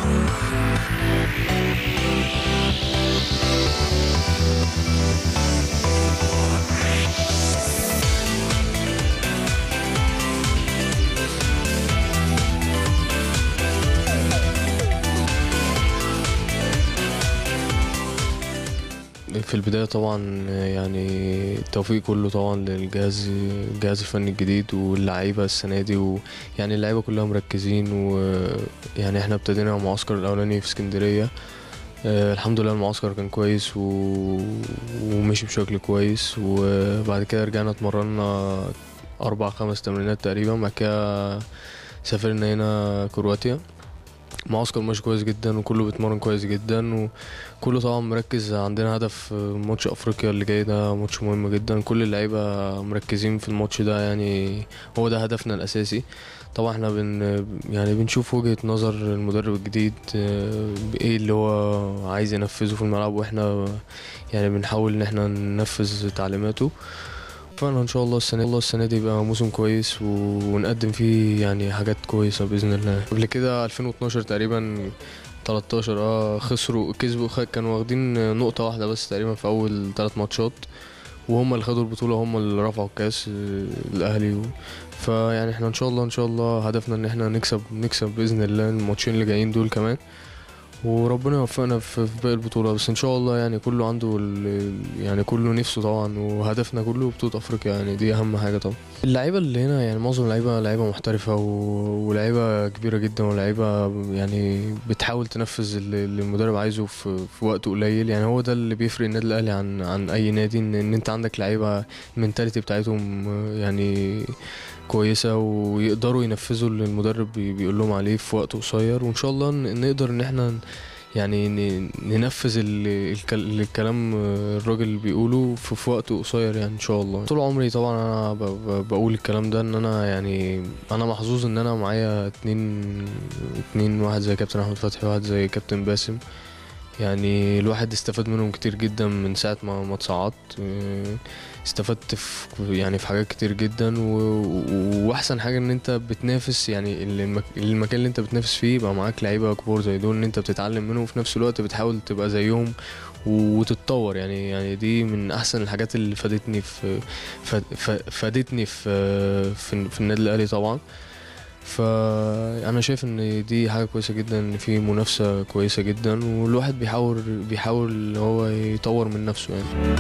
في البداية طبعا يعني التوفيق كله طبعا للجهاز الجهاز الفني الجديد واللعيبة السنة دي ويعني اللعيبة كلها مركزين ويعني احنا ابتدينا المعسكر الأولاني في اسكندرية آه، الحمد لله المعسكر كان كويس و... ومشي بشكل كويس وبعد كده رجعنا اتمرنا أربع خمس تمرينات تقريبا بعد كده سافرنا هنا كرواتيا معسكر ماشي كويس جدا وكله بيتمرن كويس جدا وكله طبعا مركز عندنا هدف ماتش افريقيا اللي جاي ده ماتش مهم جدا كل اللعيبه مركزين في الماتش ده يعني هو ده هدفنا الاساسي طبعا احنا بن يعني بنشوف وجهه نظر المدرب الجديد آه، ايه اللي هو عايز ينفذه في الملعب واحنا يعني بنحاول ان احنا ننفذ تعليماته فانا ان شاء الله السنه الله السنه دي يبقى موسم كويس و- ونقدم فيه يعني حاجات كويسه باذن الله قبل كده 2012 تقريبا 13 اه خسروا كسبوا خ- كانوا واخدين نقطه واحده بس تقريبا في اول ثلاث ماتشات وهم اللي خدوا البطوله هم اللي رفعوا الكاس آه، الاهلي و... فيعني احنا ان شاء الله ان شاء الله هدفنا ان احنا نكسب نكسب باذن الله الماتشين اللي جايين دول كمان وربنا يوفقنا في في باقي البطولة بس ان شاء الله يعني كله عنده ال- يعني كله نفسه طبعا وهدفنا كله بطولة افريقيا يعني دي اهم حاجة طبعا اللعيبة اللي هنا يعني معظم اللعيبة لعيبة محترفة و- ولعيبة كبيرة جدا ولعيبة يعني بتحاول تنفذ اللي اللي المدرب عايزه في, في وقت قليل يعني هو ده اللي بيفرق النادي الاهلي عن عن اي نادي ان, إن انت عندك لعيبة المنتاليتي بتاعتهم يعني كويسة ويقدروا ينفذوا اللي المدرب بي- بيقول لهم عليه في وقت قصير وإن شاء الله ن- نقدر إن احنا يعني ن- ننفذ ال- الكل- الكلام الراجل اللي بيقوله في, في وقت قصير يعني إن شاء الله طول عمري طبعا أنا ب- ب- بقول الكلام ده إن أنا يعني أنا محظوظ إن أنا معايا اتنين اتنين واحد زي كابتن أحمد فتحي وواحد زي كابتن باسم يعني الواحد استفاد منهم كتير جدا من ساعة ما ما اتصعدت اه، استفدت في يعني في حاجات كتير جدا و... و- واحسن حاجة ان انت بتنافس يعني ال- المك... المكان اللي انت بتنافس فيه يبقى معاك لعيبة كبار زي دول ان انت بتتعلم منهم وفي نفس الوقت بتحاول تبقى زيهم وتتطور يعني يعني دي من احسن الحاجات اللي فادتني في ف... ف... فادتني في في, في النادي الاهلي طبعا فانا شايف ان دي حاجه كويسه جدا ان في منافسه كويسه جدا والواحد بيحاول بيحاول ان هو يطور من نفسه يعني